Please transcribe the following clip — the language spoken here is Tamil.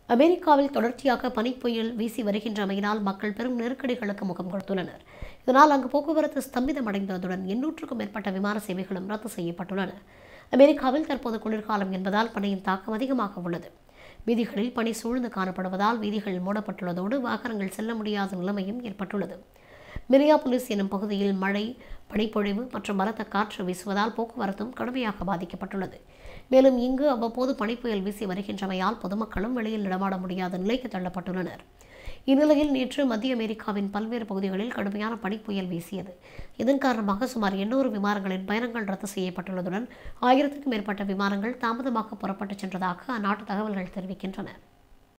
அமெரிக்காவில் தொடர்ச்சியாக பனிப்புயல் வீசி வருகின்றமையினால் மக்கள் பெரும் நெருக்கடிகளுக்கு முகம் கொடுத்துள்ளனர் இதனால் அங்கு போக்குவரத்து ஸ்தம்பிதமடைந்ததுடன் எண்ணூற்றுக்கும் மேற்பட்ட விமான சேவைகளும் ரத்து செய்யப்பட்டுள்ளன அமெரிக்காவில் தற்போது குளிர்காலம் என்பதால் பனியின் தாக்கம் அதிகமாக உள்ளது வீதிகளில் பனி சூழ்ந்து காணப்படுவதால் வீதிகள் மூடப்பட்டுள்ளதோடு வாகனங்கள் செல்ல முடியாத நிலைமையும் ஏற்பட்டுள்ளது மிரியாபுலிஸ் எனும் பகுதியில் மழை பனிப்பொழிவு மற்றும் பலத்த காற்று வீசுவதால் போக்குவரத்தும் கடுமையாக பாதிக்கப்பட்டுள்ளது மேலும் இங்கு அவ்வப்போது பனிப்புயல் வீசி வருகின்றமையால் பொதுமக்களும் வெளியில் நடமாட முடியாத நிலைக்கு தள்ளப்பட்டுள்ளனர் இந்நிலையில் நேற்று மத்திய அமெரிக்காவின் பல்வேறு பகுதிகளில் கடுமையான பனிப்புயல் வீசியது இதன் காரணமாக சுமார் எண்ணூறு விமானங்களின் பயணங்கள் ரத்து செய்யப்பட்டுள்ளதுடன் ஆயிரத்துக்கும் மேற்பட்ட விமானங்கள் தாமதமாக புறப்பட்டுச் சென்றதாக அந்நாட்டு தகவல்கள் தெரிவிக்கின்றன